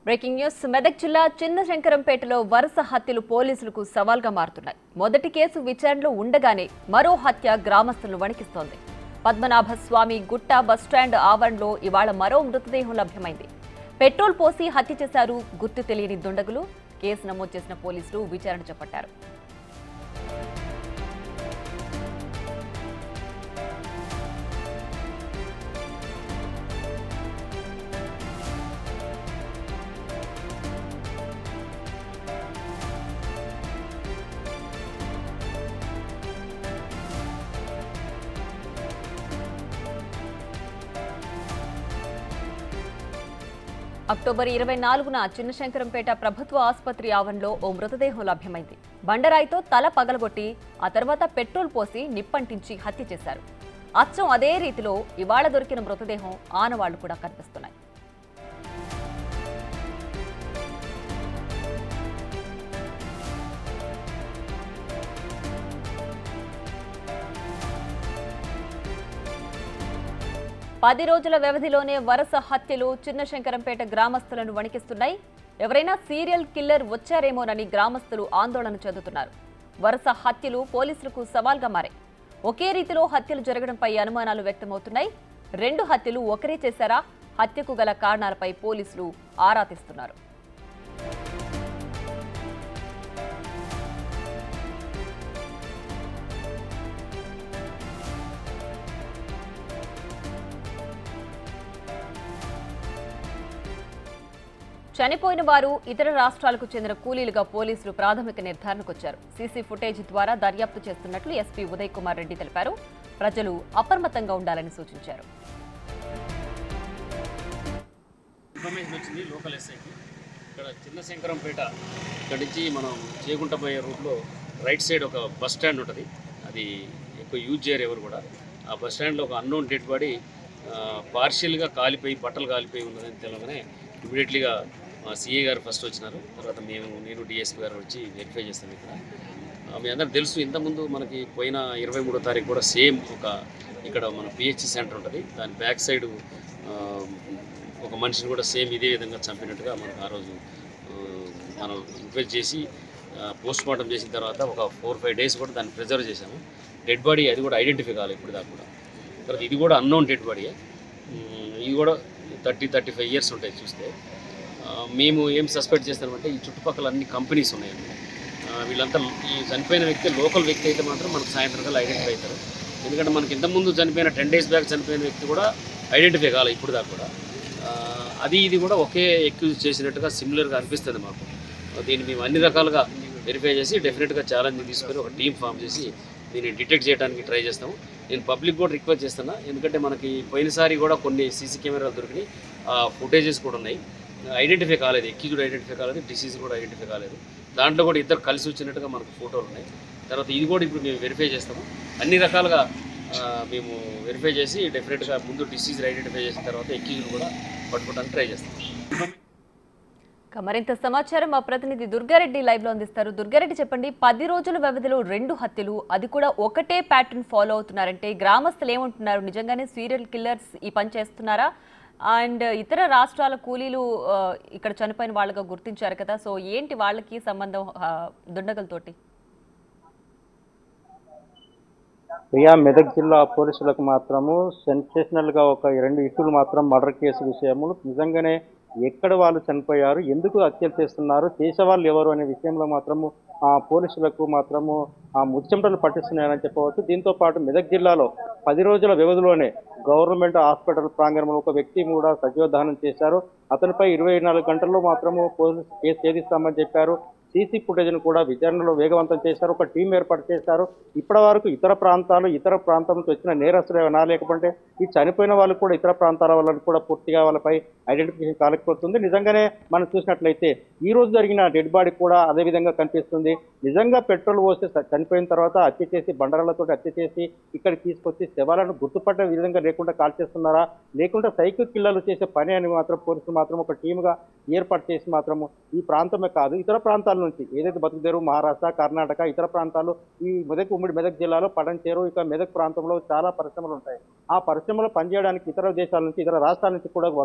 breaking news Medak జిల్లా చిన్న శంకరంపేటలో వరుస హత్యలు పోలీసులకు సవాల్గా మారుతున్నాయి మొదటి కేసు విచారణలో ఉండగానే మరో హత్య గ్రామస్తులను వణికిస్తోంది పద్మనాభ స్వామి గుట్ట బస్టాండ్ ఆవరణలో ఇవాళ మరో మృతదేహం లభ్యమైంది పెట్రోల్ పోసి హత్య చేశారు గుర్తు తెలియని దుండగులు కేసు నమోదు చేసిన పోలీసులు విచారణ చేపట్టారు అక్టోబర్ ఇరవై నాలుగున చిన్నశంకరంపేట ప్రభుత్వ ఆసుపత్రి ఆవరణలో ఓ మృతదేహం లభ్యమైంది బండరాయితో తల పగలగొట్టి ఆ తర్వాత పెట్రోల్ పోసి నిప్పంటించి హత్య చేశారు అచ్చం అదే రీతిలో ఇవాళ దొరికిన మృతదేహం ఆనవాళ్లు కూడా కనిపిస్తున్నాయి పది రోజుల వ్యవధిలోనే వరుస హత్యలు చిన్నశంకరంపేట గ్రామస్తులను వణికిస్తున్నాయి ఎవరైనా సీరియల్ కిల్లర్ వచ్చారేమోనని గ్రామస్తులు ఆందోళన చెందుతున్నారు వరుస హత్యలు పోలీసులకు సవాల్గా మారాయి ఒకే రీతిలో హత్యలు జరగడంపై అనుమానాలు వ్యక్తమవుతున్నాయి రెండు హత్యలు ఒకరే చేశారా హత్యకు గల కారణాలపై పోలీసులు ఆరా తీస్తున్నారు చనిపోయిన వారు ఇతర రాష్ట్రాలకు చెందిన కూలీలుగా పోలీసులు ప్రాథమిక నిర్ధారణకు వచ్చారు సీసీ ఫుటేజ్ ద్వారా దర్యాప్తు చేస్తున్నట్లు ఎస్పీ ఉదయ్ కుమార్ రెడ్డి తెలిపారు ప్రజలు అప్రమత్తంగా ఉండాలని సూచించారు ఇన్ఫర్మేషన్ వచ్చింది లోకల్ ఎస్ఐకి ఇక్కడ చిన్న శంకరంపేట ఇక్కడ నుంచి మనం చేగుంట పోయే రూట్లో రైట్ సైడ్ ఒక బస్ స్టాండ్ ఉంటుంది అది ఎక్కువ యూజ్ చేయరు ఎవరు కూడా ఆ బస్ స్టాండ్లో ఒక అన్నోన్ డెడ్ బాడీ పార్షియల్గా కాలిపోయి బట్టలు కాలిపోయి ఉన్నదని తెలవగానే ఇమీడియట్లీగా మా సిఏ గారు ఫస్ట్ వచ్చినారు తర్వాత మేము నేను డిఎస్పీ గారు వచ్చి వెరిఫై చేస్తాం ఇక్కడ ఆ, మీ అందరికి తెలుసు ఇంతకుముందు మనకి పోయిన ఇరవై మూడో తారీఖు కూడా సేమ్ ఒక ఇక్కడ మన పిహెచ్సి సెంటర్ ఉంటుంది దాని బ్యాక్ సైడ్ ఒక మనిషిని కూడా సేమ్ ఇదే విధంగా చంపినట్టుగా మనకు ఆ రోజు ఆ, మనం ఇన్క్వైరీ చేసి పోస్ట్ మార్టం చేసిన తర్వాత ఒక ఫోర్ ఫైవ్ డేస్ కూడా దాన్ని ప్రిజర్వ్ చేశాము డెడ్ బాడీ అది కూడా ఐడెంటిఫై కావాలి ఇప్పుడు దాకా కూడా తర్వాత ఇది కూడా అన్నోన్ డెడ్ బాడీయే ఉమ్, ఇది కూడా థర్టీ థర్టీ ఫైవ్ ఇయర్స్ ఉంటాయి చూస్తే ఆ, మేము ఏం సస్పెక్ట్ చేస్తామంటే ఈ చుట్టుపక్కల అన్ని కంపెనీస్ ఉన్నాయండి ఆ, వీళ్ళంతా ఈ చనిపోయిన వ్యక్తి లోకల్ వ్యక్తి అయితే మాత్రం మనకు సాయంత్రం కల్లా ఐడెంటిఫై అవుతారు ఎందుకంటే మనకి ఇంతకుముందు చనిపోయిన టెన్ డేస్ బ్యాక్ చనిపోయిన వ్యక్తి కూడా ఐడెంటిఫై కావాలి ఇప్పుడు దాకా కూడా ఆ, అది ఇది కూడా ఒకే ఎక్యూజ్ చేసినట్టుగా సిమిలర్గా అనిపిస్తుంది మాకు దీన్ని మేము అన్ని రకాలుగా వెరిఫై చేసి డెఫినెట్గా ఛాలెంజ్ తీసుకొని ఒక టీం ఫామ్ చేసి దీన్ని డిటెక్ట్ చేయడానికి ట్రై చేస్తాము నేను పబ్లిక్ కూడా రిక్వెస్ట్ చేస్తున్నా ఎందుకంటే మనకి పోయినసారి కూడా కొన్ని సీసీ కెమెరాలు దొరికినాయి ఆ ఫుటేజెస్ కూడా ఉన్నాయి ఐడెంటిఫై కాలేదు ఎక్యూజ్డ్ ఐడెంటిఫై కాలేదు డిసీజ్ కూడా ఐడెంటిఫై కాలేదు దాంట్లో కూడా ఇద్దరు కలిసి వచ్చినట్టుగా మనకు ఫోటోలు ఉన్నాయి తర్వాత ఇది కూడా ఇప్పుడు మేము వెరిఫై చేస్తాము అన్ని రకాలుగా ఆ, మేము వెరిఫై చేసి డెఫినెట్గా ముందు డిసీజ్ ఐడెంటిఫై చేసిన తర్వాత ఎక్యూజ్డ్ కూడా పట్టుకోవడానికి ట్రై చేస్తాం ఇక మరింత సమాచారం మా ప్రతినిధి దుర్గారెడ్డి లైవ్ లో అందిస్తారు దుర్గారెడ్డి చెప్పండి పది రోజుల వ్యవధిలో రెండు హత్యలు అది కూడా ఒకటే ప్యాటర్న్ ఫాలో అవుతున్నారంటే గ్రామస్తులు ఏమంటున్నారు నిజంగానే సీరియల్ కిల్లర్స్ ఈ పని చేస్తున్నారా అండ్ ఇతర రాష్ట్రాల కూలీలు ఆ, ఇక్కడ చనిపోయిన వాళ్ళగా గుర్తించారు కదా సో ఏంటి వాళ్ళకి సంబంధం ఆ, దుండగులతోటి ప్రియా మెదక్ జిల్లా పోలీసులకు మాత్రము సెన్సేషనల్ గా ఒక రెండు ఇష్యూలు మాత్రం మర్డర్ కేసు విషయము నిజంగానే ఎక్కడ వాళ్ళు చనిపోయారు ఎందుకు హత్యలు చేస్తున్నారు చేసేవాళ్ళు ఎవరు అనే విషయంలో మాత్రము ఆ పోలీసులకు మాత్రము ఆ ముచ్చెమటలు పట్టిస్తున్నాయని చెప్పవచ్చు దీంతో పాటు మెదక్ జిల్లాలో పది రోజుల వ్యవధిలోనే గవర్నమెంట్ హాస్పిటల్ ప్రాంగణంలో ఒక వ్యక్తి కూడా సజీవదహనం చేశారు అతనిపై ఇరవై నాలుగు గంటల్లో మాత్రము పోలీసు కేసు ఛేదిస్తామని చెప్పారు సీసీ ఫుటేజ్ను కూడా విచారణలో వేగవంతం చేశారు ఒక టీం ఏర్పాటు చేశారు ఇప్పటి వరకు ఇతర ప్రాంతాలు ఇతర ప్రాంతం నుంచి వచ్చిన నేరస్తులు ఏమైనా లేకపోతే ఈ చనిపోయిన వాళ్ళు కూడా ఇతర ప్రాంతాల వాళ్ళని కూడా పూర్తిగా వాళ్ళపై ఐడెంటిఫికేషన్ కాలేకపోతుంది నిజంగానే మనం చూసినట్లయితే ఈ రోజు జరిగిన డెడ్ బాడీ కూడా అదే విధంగా కనిపిస్తుంది నిజంగా పెట్రోల్ పోసి స- చనిపోయిన తర్వాత హత్య చేసి బండరాలతో హత్య చేసి ఇక్కడికి తీసుకొచ్చి శవాలను గుర్తుపట్టే విధంగా లేకుండా కాల్ చేస్తున్నారా లేకుంటే సైకిల్ కిల్లర్లు చేసే పని అని మాత్రం పోలీసులు మాత్రం ఒక టీముగా ఏర్పాటు చేసి మాత్రము ఈ ప్రాంతమే కాదు ఇతర ప్రాంతాల నుంచి ఏదైతే బతుకుదేరు మహారాష్ట్ర కర్ణాటక ఇతర ప్రాంతాలు ఈ మెదక్ ఉమ్మడి మెదక్ జిల్లాలో పడంచేరు ఇక మెదక్ ప్రాంతంలో చాలా పరిశ్రమలు ఉంటాయి ఆ పరిశ్రమలో పనిచేయడానికి ఇతర దేశాల నుంచి ఇతర రాష్ట్రాల నుంచి కూడా వలస కూలీలు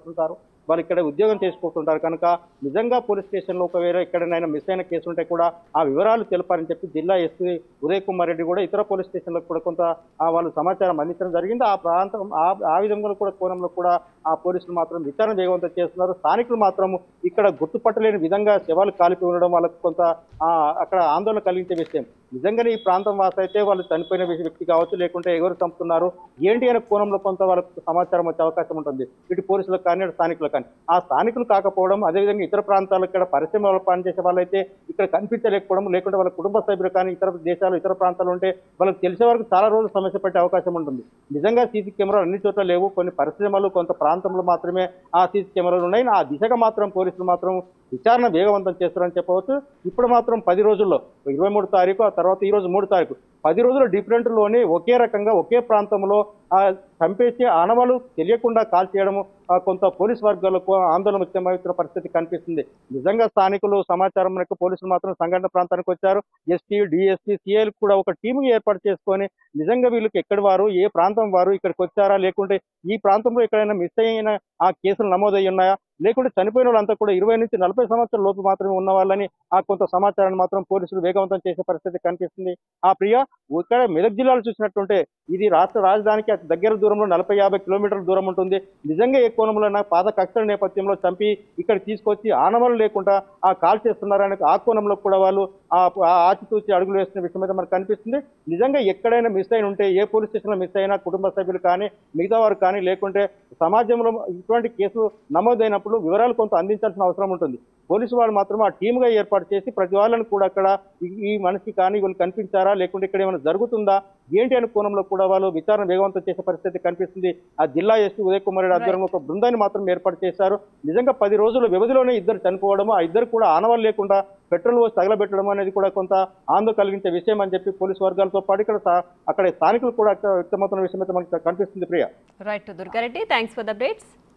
వస్తుంటారు వాళ్ళు ఇక్కడ ఉద్యోగం చేసుకుంటుంటారు కనుక నిజంగా పోలీస్ స్టేషన్లో ఒకవేళ ఎక్కడైనా మిస్ అయిన కేసు ఉంటే కూడా ఆ వివరాలు తెలపాలని చెప్పి జిల్లా ఎస్పీ ఉదయ్ కుమార్ రెడ్డి కూడా ఇతర పోలీస్ స్టేషన్లకు కూడా కొంత ఆ వాళ్ళు సమాచారం అందించడం జరిగింది ఆ ప్రాంతం ఆ- ఆ విధంగా కూడా కోణంలో కూడా ఆ పోలీసులు మాత్రం విచారణ వేగవంతం చేస్తున్నారు స్థానికులు మాత్రం ఇక్కడ గుర్తుపట్టలేని విధంగా శవాలు కాలిపి ఉండడం వాళ్ళకు కొంత ఆ, అక్కడ ఆందోళన కలిగించే విషయం నిజంగానే ఈ ప్రాంతం వాస అయితే వాళ్ళు చనిపోయిన వ్యక్తి కావచ్చు లేకుంటే ఎవరు చంపుతున్నారు ఏంటి అనే కోణంలో కొంత వాళ్ళకు సమాచారం వచ్చే అవకాశం ఉంటుంది ఇటు పోలీసులకు కానీ అటు స్థానికులకు కానీ ఆ స్థానికులు కాకపోవడం అదేవిధంగా ఇతర ప్రాంతాలు ఇక్కడ పరిశ్రమలో పనిచేసే వాళ్ళైతే ఇక్కడ కనిపించలేకపోవడం లేకుంటే వాళ్ళ కుటుంబ సభ్యులు కానీ ఇతర దేశాలు ఇతర ప్రాంతాలు ఉంటే వాళ్ళకి తెలిసే వరకు చాలా రోజులు సమస్య పట్టే అవకాశం ఉంటుంది నిజంగా సీసీ కెమెరాలు అన్ని చోట్ల లేవు కొన్ని పరిశ్రమలు కొంత ప్రాంతంలో మాత్రమే ఆ సీసీ కెమెరాలు ఉన్నాయి ఆ దిశగా మాత్రం పోలీసులు మాత్రం విచారణ వేగవంతం చేస్తారని చెప్పవచ్చు ఇప్పుడు మాత్రం పది రోజుల్లో ఇరవై మూడు తారీఖు ఆ తర్వాత ఈ రోజు మూడు తారీఖు పది రోజుల డిఫరెంట్ లోనే ఒకే రకంగా ఒకే ప్రాంతంలో ఆ చంపేసి ఆనవాళ్ళు తెలియకుండా కాల్ చేయడము ఆ కొంత పోలీస్ వర్గాలకు ఆందోళన వ్యక్తమవుతున్న పరిస్థితి కనిపిస్తుంది నిజంగా స్థానికులు సమాచారం మేరకు పోలీసులు మాత్రం సంఘటన ప్రాంతానికి వచ్చారు ఎస్పీ డిఎస్పీ సిఐలు కూడా ఒక టీము ఏర్పాటు చేసుకొని నిజంగా వీళ్ళకి ఎక్కడి వారు ఏ ప్రాంతం వారు ఇక్కడికి వచ్చారా లేకుంటే ఈ ప్రాంతంలో ఎక్కడైనా మిస్ అయిన ఆ కేసులు నమోదై ఉన్నాయా లేకుంటే చనిపోయిన వాళ్ళంతా కూడా ఇరవై నుంచి నలభై సంవత్సరాల లోపు మాత్రమే ఉన్న వాళ్ళని ఆ కొంత సమాచారాన్ని మాత్రం పోలీసులు వేగవంతం చేసే పరిస్థితి కనిపిస్తుంది ఆ ప్రియ ఇక్కడ మెదక్ జిల్లాలో చూసినట్టుంటే ఇది రాష్ట్ర రాజధానికి అతి దగ్గర దూరంలో నలభై యాభై కిలోమీటర్ల దూరం ఉంటుంది నిజంగా ఏ కోణంలో పాత కక్షల నేపథ్యంలో చంపి ఇక్కడ తీసుకొచ్చి ఆనవాళ్ళు లేకుండా ఆ కాల్ చేస్తున్నారని ఆ కోణంలో కూడా వాళ్ళు ఆ ఆ ఆచితూచి అడుగులు వేస్తున్న విషయం అయితే మనకు కనిపిస్తుంది నిజంగా ఎక్కడైనా మిస్ అయిన ఉంటే ఏ పోలీస్ స్టేషన్లో మిస్ అయినా కుటుంబ సభ్యులు కానీ మిగతా వారు కానీ లేకుంటే సమాజంలో ఇటువంటి కేసులు నమోదైనప్పుడు వివరాలు కొంత అందించాల్సిన అవసరం ఉంటుంది పోలీసు వాళ్ళు మాత్రం ఆ టీమ్గా ఏర్పాటు చేసి ప్రతి వాళ్ళని కూడా అక్కడ ఈ- ఈ మనిషి కానీ వీళ్ళు కనిపించారా లేకుంటే ఇక్కడ ఏమైనా జరుగుతుందా ఏంటి అనే కోణంలో కూడా వాళ్ళు విచారణ వేగవంతం చేసే పరిస్థితి కనిపిస్తుంది ఆ జిల్లా ఎస్పీ ఉదయ్ కుమార్ రెడ్డి ఆధ్వర్యంలో ఒక బృందాన్ని మాత్రం ఏర్పాటు చేశారు నిజంగా పది రోజుల వ్యవధిలోనే ఇద్దరు చనిపోవడము ఆ ఇద్దరు కూడా ఆనవాళ్ళు లేకుండా పెట్రోల్ పోసి తగలబెట్టడం అనేది కూడా కొంత ఆందోళన కలిగించే విషయం అని చెప్పి పోలీసు వర్గాలతో పాటు ఇక్కడ స్థా- అక్కడ స్థానికులు కూడా అక్కడ వ్యక్తమవుతున్న విషయం అయితే మనకు కనిపిస్తుంది Priya right Durgareddy thanks for the updates